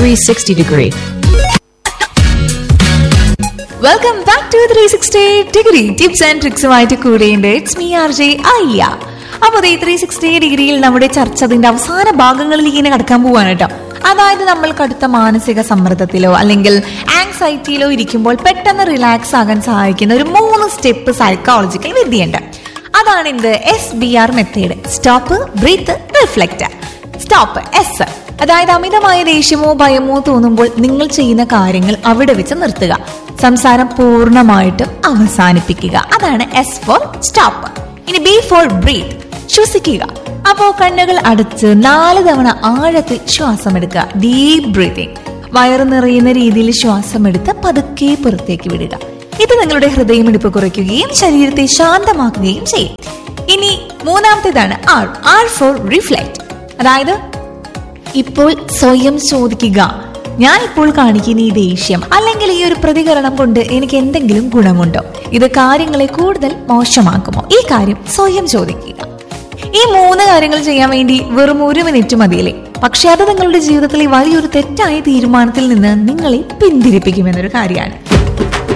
360 degree. Welcome back to three sixty degree tips and ട്രിക്സുമായിട്ട് കൂടെയുണ്ട് it's me R J അയ്യ അപ്പോൾ ഈ ത്രീ സിക്സ്റ്റി ഡിഗ്രിയിൽ നമ്മുടെ ചർച്ച അതിന്റെ അവസാന ഭാഗങ്ങളിലേക്ക് ഇങ്ങനെ കടക്കാൻ പോവാണ് കേട്ടോ അതായത് നമ്മൾ കടുത്ത മാനസിക സമ്മർദ്ദത്തിലോ അല്ലെങ്കിൽ ആങ്സൈറ്റിയിലോ ഇരിക്കുമ്പോൾ പെട്ടെന്ന് റിലാക്സ് ആകാൻ സഹായിക്കുന്ന ഒരു മൂന്ന് സ്റ്റെപ്പ് സൈക്കോളജിക്കൽ വിദ്യയുണ്ട് അതാണ് എന്ത് S B R method stop breathe reflect stop S അതായത് അമിതമായ ദേഷ്യമോ ഭയമോ തോന്നുമ്പോൾ നിങ്ങൾ ചെയ്യുന്ന കാര്യങ്ങൾ അവിടെ വെച്ച് നിർത്തുക സംസാരം പൂർണ്ണമായിട്ടും അവസാനിപ്പിക്കുക അതാണ് എസ് ഫോർ സ്റ്റോപ്പ് ഇനി ബി ഫോർ ബ്രീത്ത് ശ്വസിക്കുക അപ്പോ കണ്ണുകൾ അടച്ച് നാല് തവണ ആഴത്തിൽ ശ്വാസം എടുക്കുക ഡീപ് ബ്രീതിങ് വയറ് നിറയുന്ന രീതിയിൽ ശ്വാസം എടുത്ത് പതുക്കെ പുറത്തേക്ക് വിടുക ഇത് നിങ്ങളുടെ ഹൃദയമിടിപ്പ് കുറയ്ക്കുകയും ശരീരത്തെ ശാന്തമാക്കുകയും ചെയ്യും ഇനി മൂന്നാമത്തേതാണ് ആർ ആർ ഫോർ റിഫ്ലക്ട് അതായത് ഇപ്പോൾ സ്വയം ചോദിക്കുക ഞാൻ ഇപ്പോൾ കാണിക്കുന്ന ഈ ദേഷ്യം അല്ലെങ്കിൽ ഈ ഒരു പ്രതികരണം കൊണ്ട് എനിക്ക് എന്തെങ്കിലും ഗുണമുണ്ടോ ഇത് കാര്യങ്ങളെ കൂടുതൽ മോശമാക്കുമോ ഈ കാര്യം സ്വയം ചോദിക്കുക ഈ മൂന്ന് കാര്യങ്ങൾ ചെയ്യാൻ വേണ്ടി വെറും ഒരു മിനിറ്റ് മതിയല്ലേ പക്ഷെ അത് നിങ്ങളുടെ ജീവിതത്തിലെ വലിയൊരു തെറ്റായ തീരുമാനത്തിൽ നിന്ന് നിങ്ങളെ പിന്തിരിപ്പിക്കുമെന്നൊരു കാര്യമാണ്